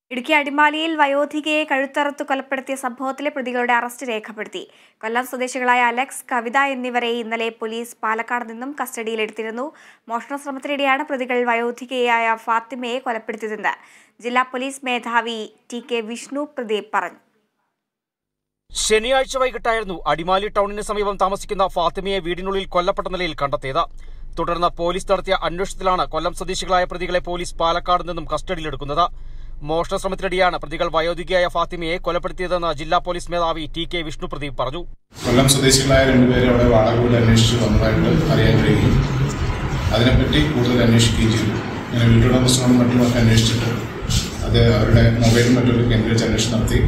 ഇടുക്കി അടിമാലിയിൽ വയോധികയെ കഴുത്തറുത്തു കൊലപ്പെടുത്തിയ സംഭവത്തിലെ പ്രതികളുടെ അറസ്റ്റ് രേഖപ്പെടുത്തി കൊല്ലം സ്വദേശികളായ അലക്സ് കവിത എന്നിവരെ ഇന്നലെ പോലീസ് പാലക്കാട് നിന്നും കസ്റ്റഡിയിലെടുത്തിരുന്നു മോഷണ ശ്രമത്തിനിടെയാണ് പ്രതികൾ വയോധികയായ ഫാത്തിമയെ കൊലപ്പെടുത്തിയതെന്ന് ജില്ലാ പോലീസ് മേധാവി ടി കെ വിഷ്ണു പ്രദീപ് പറഞ്ഞു ശനിയാഴ്ച വൈകിട്ടായിരുന്നു അടിമാലി ടൗണിന് സമീപം താമസിക്കുന്ന ഫാത്തിമയെ വീടിനുള്ളിൽ കൊല്ലപ്പെട്ട നിലയിൽ കണ്ടെത്തിയത് തുടർന്ന് പോലീസ് നടത്തിയ അന്വേഷണത്തിലാണ് കൊല്ലം സ്വദേശികളായ പ്രതികളെ പോലീസ് പാലക്കാട് നിന്നും കസ്റ്റഡിയിലെടുക്കുന്നത് മോഷണ ശ്രമത്തിനിടെയാണ് പ്രതികൾ വയോധികയായ ഫാത്തിമയെ കൊലപ്പെടുത്തിയതെന്ന് ജില്ലാ പോലീസ് മേധാവി ടി കെ വിഷ്ണു പ്രദീപ് പറഞ്ഞു കൊല്ലം സ്വദേശികളായ രണ്ടുപേരെ അവിടെ വാടക വീട് അന്വേഷിച്ച് വന്നതായിട്ട് അറിയാൻ കഴിയും അതിനെപ്പറ്റി കൂടുതൽ അന്വേഷിക്കുകയും ചെയ്തു അങ്ങനെ വീട്ടുടമസ്ഥനോടും മറ്റുമൊക്കെ അന്വേഷിച്ചിട്ട് അത് അവരുടെ മൊബൈലും മറ്റൊരു കേന്ദ്രീകരിച്ച് അന്വേഷണം നടത്തി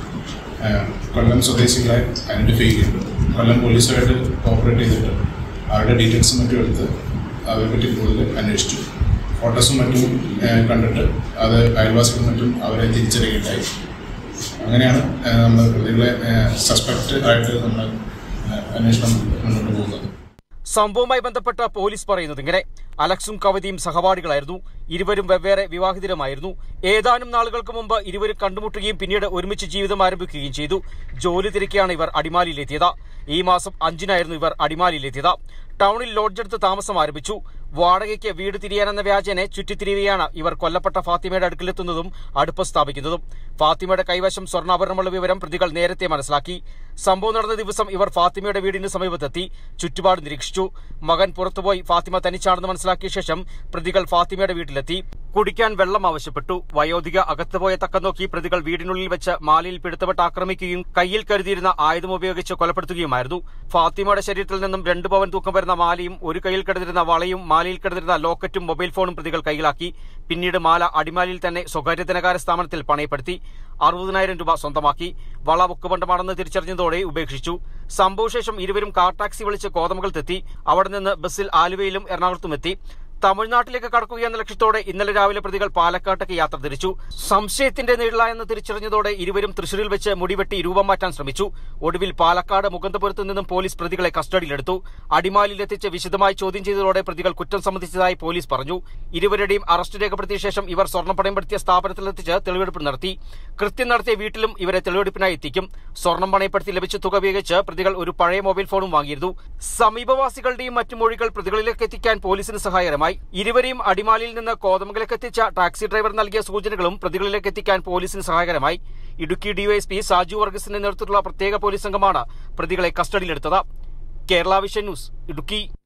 ആ, കൊല്ലം സ്വദേശികളെ ഐഡന്റിഫൈ ചെയ്തു കൊല്ലം പോലീസുമായിട്ട് കോപ്പറേറ്റ് ചെയ്തിട്ട് അവരുടെ ഡീറ്റെയിൽസും മറ്റും എടുത്ത് അവരെപ്പറ്റി കൂടുതൽ അന്വേഷിച്ചു ഫോട്ടോസും മറ്റും ആ, കണ്ടിട്ട് അത് അയൽവാസികളും മറ്റും അവരെ തിരിച്ചറിയുകയുണ്ടായി അങ്ങനെയാണ് ആ, നമ്മൾ പ്രതികളെ സസ്പെക്ട് ആയിട്ട് നമ്മൾ ആ, അന്വേഷണം മുന്നോട്ട് പോകുന്നത് സംഭവവുമായി ബന്ധപ്പെട്ട് പോലീസ് പറയുന്നത് ഇങ്ങനെ അലക്സും കവിതയും സഹപാഠികളായിരുന്നു ഇരുവരും വെവ്വേറെ വിവാഹിതരുമായിരുന്നു ഏതാനും നാളുകൾക്ക് മുമ്പ് ഇരുവരും കണ്ടുമുട്ടുകയും പിന്നീട് ഒരുമിച്ച് ജീവിതം ആരംഭിക്കുകയും ചെയ്തു ജോലി തിരക്കിയാണ് ഇവർ അടിമാലിയിലെത്തിയത് ഈ മാസം അഞ്ചിനായിരുന്നു ഇവർ അടിമാലിയിലെത്തിയത് ടൗണിൽ ലോഡ്ജെടുത്ത് താമസം ആരംഭിച്ചു വാടകയ്ക്ക് വീട് തിരിയാനെന്ന വ്യാജനെ ചുറ്റിത്തിരിയുകയാണ് ഇവർ കൊല്ലപ്പെട്ട ഫാത്തിമയുടെ അടുക്കിലെത്തുന്നതും അടുപ്പ് സ്ഥാപിക്കുന്നതും ഫാത്തിമയുടെ കൈവശം സ്വർണ്ണാഭരണമുള്ള വിവരം പ്രതികൾ നേരത്തെ മനസ്സിലാക്കി സംഭവം നടന്ന ദിവസം ഇവർ ഫാത്തിമയുടെ വീടിന് സമീപത്തെത്തി ചുറ്റുപാട് നിരീക്ഷിച്ചു മകൻ പുറത്തുപോയി ഫാത്തിമ തനിച്ചാണെന്ന് മനസ്സിലാക്കിയ ശേഷം പ്രതികൾ ഫാത്തിമയുടെ വീട്ടിലെത്തി കുടിക്കാൻ വെള്ളം ആവശ്യപ്പെട്ടു വയോധിക അകത്ത് പോയ തക്കം നോക്കി പ്രതികൾ വീടിനുള്ളിൽ വെച്ച് മാലയിൽ പിടുത്തപ്പെട്ട് ആക്രമിക്കുകയും കയ്യിൽ കരുതിയിരുന്ന ആയുധം ഉപയോഗിച്ച് കൊലപ്പെടുത്തുകയുമായിരുന്നു ഫാത്തിമയുടെ ശരീരത്തിൽ നിന്നും രണ്ട് പവൻ തൂക്കം വരുന്ന മാലയും ഒരു കയ്യിൽ കിടന്നിരുന്ന വളയും മാലയിൽ കിടന്നിരുന്ന ലോക്കറ്റും മൊബൈൽ ഫോണും പ്രതികൾ കൈക്കലാക്കി പിന്നീട് മാല അടിമാലിയിൽ തന്നെ സ്വകാര്യ ധനകാര്യ സ്ഥാപനത്തിൽ പണയപ്പെടുത്തി അറുപതിനായിരം രൂപ സ്വന്തമാക്കി വള ബുക്കുബണ്ടമാണെന്ന് തിരിച്ചറിഞ്ഞതോടെ ഉപേക്ഷിച്ചു സംഭവശേഷം ഇരുവരും കാർ ടാക്സി വിളിച്ച് കോതമംഗലത്തെത്തി അവിടെ നിന്ന് ബസ്സിൽ ആലുവയിലും എറണാകുളത്തും എത്തി തമിഴ്നാട്ടിലേക്ക് കടക്കുകയെന്ന ലക്ഷ്യത്തോടെ ഇന്നലെ രാവിലെ പ്രതികൾ പാലക്കാട്ടേക്ക് യാത്ര തിരിച്ചു സംശയത്തിന്റെ നീളായെന്ന് തിരിച്ചറിഞ്ഞതോടെ ഇരുവരും തൃശൂരിൽ വെച്ച് മുടിവെട്ടി രൂപം മാറ്റാൻ ശ്രമിച്ചു ഒടുവിൽ പാലക്കാട് മുകുന്ദപുരത്ത് നിന്നും പോലീസ് പ്രതികളെ കസ്റ്റഡിയിലെടുത്തു അടിമാലിയിലെത്തിച്ച് വിശദമായി ചോദ്യം ചെയ്തതോടെ പ്രതികൾ കുറ്റം സംബന്ധിച്ചതായി പോലീസ് പറഞ്ഞു ഇരുവരുടെയും അറസ്റ്റ് രേഖപ്പെടുത്തിയ ശേഷം ഇവർ സ്വർണ്ണം പടയപ്പെടുത്തിയ സ്ഥാപനത്തിലെത്തിച്ച് തെളിവെടുപ്പ് നടത്തി കൃത്യം നടത്തിയ വീട്ടിലും ഇവരെ തെളിവെടുപ്പിനായി എത്തിക്കും സ്വർണം പണയപ്പെടുത്തി ലഭിച്ച തുക ഉപയോഗിച്ച് പ്രതികൾ ഒരു പഴയ മൊബൈൽ ഫോണും വാങ്ങിയിരുന്നു സമീപവാസികളുടെയും മറ്റു മൊഴികൾ പ്രതികളിലേക്ക് എത്തിക്കാൻ പോലീസിന് സഹായകരമായി ഇരുവരെയും അടിമാലിയിൽ നിന്ന് കോതമംഗലേക്ക് എത്തിച്ച ടാക്സി ഡ്രൈവർ നൽകിയ സൂചനകളും പ്രതികളിലേക്ക് എത്തിക്കാൻ പോലീസിന് സഹായകരമായി ഇടുക്കി ഡിവൈഎസ്പി സാജു വർഗീസിന്റെ നേതൃത്വത്തിലുള്ള പ്രത്യേക പോലീസ് സംഘമാണ് പ്രതികളെ കസ്റ്റഡിയിലെടുത്തത് കേരള വിഷൻ ന്യൂസ് ഇടുക്കി